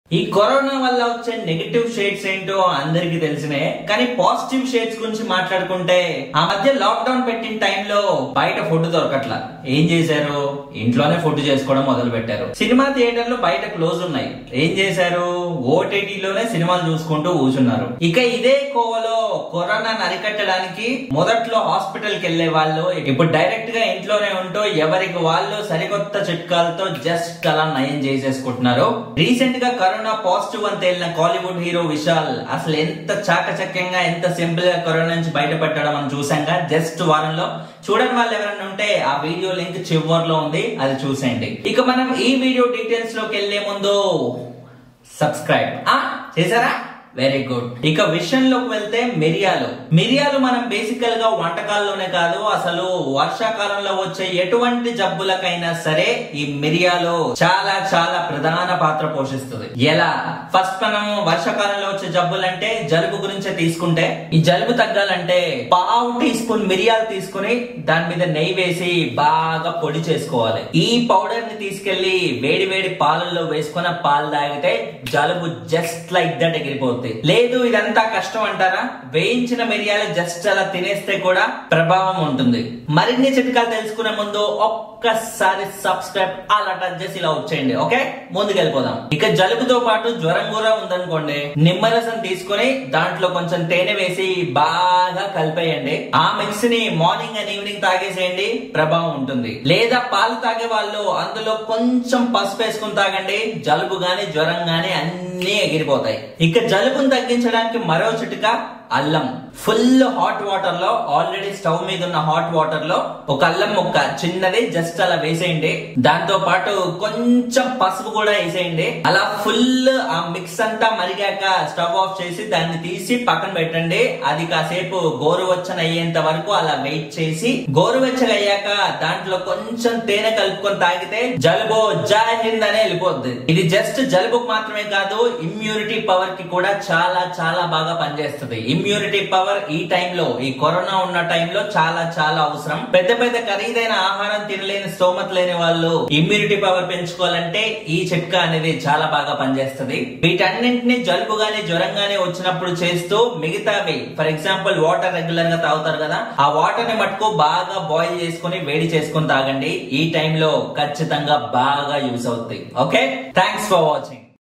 ఈ కరోనా వల్ల వచ్చే నెగటివ్ షేడ్స్ ఏంటో అందరికి తెలిసినే కానీ పాజిటివ్ షేడ్స్ గురించి మాట్లాడుకుంటే ఆ మధ్య లాక్ డౌన్ పెట్టిన టైంలో బయట ఫుడ్ దొరకట్లా ఏం చేశారు ఇంట్లోనే ఫుడ్ చేసుకోవడం మొదలు పెట్టారు సినిమా థియేటర్లు బయట క్లోజ్ ఉన్నాయి ఏం చేశారు ఓటీటీలోనే సినిమాలు చూసుకుంటూ కూర్చున్నారు ఇక ఇదే కోవలో కరోనాను అరికట్టడానికి మొదట్లో హాస్పిటల్ కి వెళ్లే వాళ్ళు ఇప్పుడు డైరెక్ట్ గా ఇంట్లోనే ఉంటూ ఎవరికి వాళ్ళు సరికొత్త చిట్కాలతో జస్ట్ అలా నయం చేసేసుకుంటున్నారు రీసెంట్ గా కరోనా పాజిటివ్ అని తేలిన కాలీవుడ్ హీరో విశాల్ అసలు ఎంత చాకచక్యంగా ఎంత సింపుల్ గా కరోనా నుంచి బయటపడ్డాడో మనం చూసాంగా జస్ట్ వారంలో చూడని వాళ్ళు ఎవరైనా ఉంటే ఆ వీడియో లింక్ చివరిలో ఉంది అది చూసేయండి ఇక మనం ఈ వీడియో డీటెయిల్స్ లోకి వెళ్లే ముందు సబ్స్క్రైబ్ ఆ చేశారా వెరీ గుడ్ ఇక విషయంలోకి వెళ్తే మిరియాలు మిరియాలు మనం బేసికల్ గా వంటకాల్లోనే కాదు అసలు వర్షాకాలంలో వచ్చే ఎటువంటి జబ్బులకైనా సరే ఈ మిరియాలు చాలా చాలా ప్రధాన పాత్ర పోషిస్తుంది ఎలా ఫస్ట్ మనం వర్షాకాలంలో వచ్చే జబ్బులంటే జలుబు గురించే తీసుకుంటే ఈ జలుబు తగ్గాలంటే పావు టీ స్పూన్ మిరియాలు తీసుకుని దాని మీద నెయ్యి వేసి బాగా పొడి చేసుకోవాలి ఈ పౌడర్ ని తీసుకెళ్లి వేడి వేడి పాలల్లో వేసుకున్న పాలు తాగితే జలుబు జస్ట్ లైక్ దట్ ఎగిరిపోతుంది లేదు ఇదంతా కష్టం అంటారా వేయించిన మిరియాలు జస్ట్ అలా తినేస్తే కూడా ప్రభావం ఉంటుంది మరిన్ని చిట్కాలు తెలుసుకునే ముందు ఒక్కసారి సబ్స్క్రైబ్ అలా టచ్ చేసి ఇలా వచ్చేయండి ఓకే ముందుకు వెళ్ళిపోదాం ఇక జలుబుతో పాటు జ్వరం కూడా ఉందనుకోండి నిమ్మరసం తీసుకొని దాంట్లో కొంచెం తేనె వేసి బాగా కలిపేయండి ఆ మిక్స్ ని మార్నింగ్ అండ్ ఈవినింగ్ తాగేసేయండి ప్రభావం ఉంటుంది లేదా పాలు తాగే వాళ్ళు అందులో కొంచెం పసుపు వేసుకుని తాగండి జలుబు గాని జ్వరం గాని అన్ని ఎగిరిపోతాయి ఇక జలుబును తగ్గించడానికి మరో చిట్కా అల్లం ఫుల్ హాట్ వాటర్ లో ఆల్రెడీ స్టవ్ మీద ఉన్న హాట్ వాటర్ లో ఒక అల్లం ముక్క చిన్నది జస్ట్ అలా వేసేయండి దాంతో పాటు కొంచెం పసుపు కూడా వేసేయండి అలా ఫుల్ ఆ మిక్స్ అంతా మరిగాక స్టవ్ ఆఫ్ చేసి దాన్ని తీసి పక్కన పెట్టండి అది కాసేపు గోరువెచ్చన అయ్యేంత వరకు అలా వెయిట్ చేసి గోరువెచ్చగా అయ్యాక దాంట్లో కొంచెం తేనె కలుపుకొని తాగితే జలుబు జాహింద్ అనే వెళ్ళిపోద్ది ఇది జస్ట్ జలుబుకు మాత్రమే కాదు ఇమ్యూనిటీ పవర్ కి కూడా చాలా చాలా బాగా పనిచేస్తుంది ఇమ్యూనిటీ పవర్ ఈ టైంలో ఈ కరోనా ఉన్న టైంలో చాలా చాలా అవసరం పెద్ద పెద్ద ఖరీదైన ఆహారం తినలేని స్తోమత లేని వాళ్ళు ఇమ్యూనిటీ పవర్ పెంచుకోవాలంటే ఈ చిట్కా అనేది చాలా బాగా పనిచేస్తుంది వీటన్నింటినీ జలుబు గానీ జ్వరం గానీ వచ్చినప్పుడు చేస్తూ మిగతావి ఫర్ ఎగ్జాంపుల్ వాటర్ రెగ్యులర్ గా తాగుతారు కదా ఆ వాటర్ ని మటుకు బాగా బాయిల్ చేసుకుని వేడి చేసుకుని తాగండి ఈ టైంలో ఖచ్చితంగా బాగా యూస్ అవుతాయి ఓకే థ్యాంక్స్ ఫర్ వాచింగ్